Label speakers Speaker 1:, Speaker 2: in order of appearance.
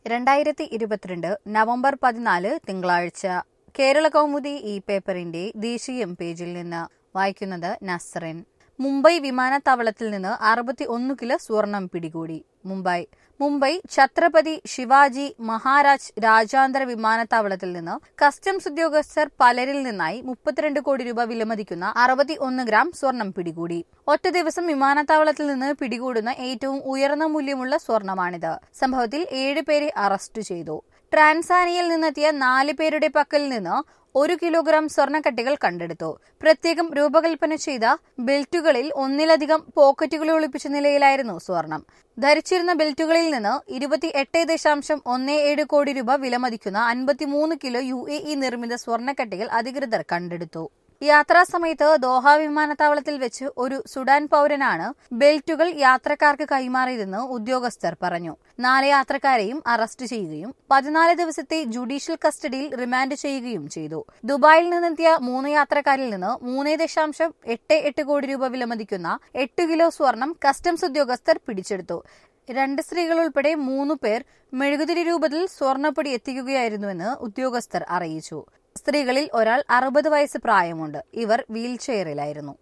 Speaker 1: രണ്ടായിരത്തി ഇരുപത്തിരണ്ട് നവംബർ പതിനാല് തിങ്കളാഴ്ച കേരള കൗമുദി ഈ പേപ്പറിന്റെ ദേശീയം പേജിൽ നിന്ന് വായിക്കുന്നത് നസ്റിൻ മുംബൈ വിമാനത്താവളത്തിൽ നിന്ന് അറുപത്തി ഒന്ന് കിലോ സ്വർണം പിടികൂടി മുംബൈ മുംബൈ ഛത്രപതി ശിവാജി മഹാരാജ് രാജ്യാന്തര വിമാനത്താവളത്തിൽ നിന്ന് കസ്റ്റംസ് ഉദ്യോഗസ്ഥർ പലരിൽ നിന്നായി മുപ്പത്തിരണ്ട് കോടി രൂപ വിലമതിക്കുന്ന അറുപത്തി ഒന്ന് ഗ്രാം സ്വർണം പിടികൂടി ഒറ്റ ദിവസം വിമാനത്താവളത്തിൽ നിന്ന് പിടികൂടുന്ന ഏറ്റവും ഉയർന്ന മൂല്യമുള്ള സ്വർണമാണിത് സംഭവത്തിൽ ഏഴ് പേരെ അറസ്റ്റ് ചെയ്തു ട്രാൻസാനിയയിൽ നിന്നെത്തിയ നാല് പേരുടെ പക്കൽ നിന്ന് ഒരു കിലോഗ്രാം സ്വർണ്ണക്കട്ടികൾ കണ്ടെടുത്തു പ്രത്യേകം രൂപകൽപ്പന ചെയ്ത ബെൽറ്റുകളിൽ ഒന്നിലധികം പോക്കറ്റുകൾ ഒളിപ്പിച്ച നിലയിലായിരുന്നു സ്വർണം ധരിച്ചിരുന്ന ബെൽറ്റുകളിൽ നിന്ന് ഇരുപത്തി എട്ട് ദശാംശം ഒന്ന് ഏഴ് കോടി രൂപ വിലമതിക്കുന്ന അൻപത്തിമൂന്ന് കിലോ യു എ ഇ നിർമ്മിത സ്വർണ്ണക്കട്ടികൾ അധികൃതർ കണ്ടെടുത്തു യാത്രാ സമയത്ത് ദോഹ വിമാനത്താവളത്തിൽ വെച്ച് ഒരു സുഡാൻ പൗരനാണ് ബെൽറ്റുകൾ യാത്രക്കാർക്ക് കൈമാറിയതെന്ന് ഉദ്യോഗസ്ഥർ പറഞ്ഞു നാല് യാത്രക്കാരെയും അറസ്റ്റ് ചെയ്യുകയും പതിനാല് ദിവസത്തെ ജുഡീഷ്യൽ കസ്റ്റഡിയിൽ റിമാൻഡ് ചെയ്യുകയും ചെയ്തു ദുബായിൽ നിന്നെത്തിയ മൂന്ന് യാത്രക്കാരിൽ നിന്ന് മൂന്ന് ദശാംശം എട്ട് എട്ട് കോടി രൂപ വിലമതിക്കുന്ന എട്ട് കിലോ സ്വർണം കസ്റ്റംസ് ഉദ്യോഗസ്ഥർ പിടിച്ചെടുത്തു രണ്ട് സ്ത്രീകൾ ഉൾപ്പെടെ മൂന്ന് പേർ മെഴുകുതിരി രൂപത്തിൽ സ്വർണ്ണപ്പൊടി എത്തിക്കുകയായിരുന്നുവെന്ന് ഉദ്യോഗസ്ഥർ അറിയിച്ചു സ്ത്രീകളിൽ ഒരാൾ അറുപത് വയസ്സ് പ്രായമുണ്ട് ഇവർ വീൽചെയറിലായിരുന്നു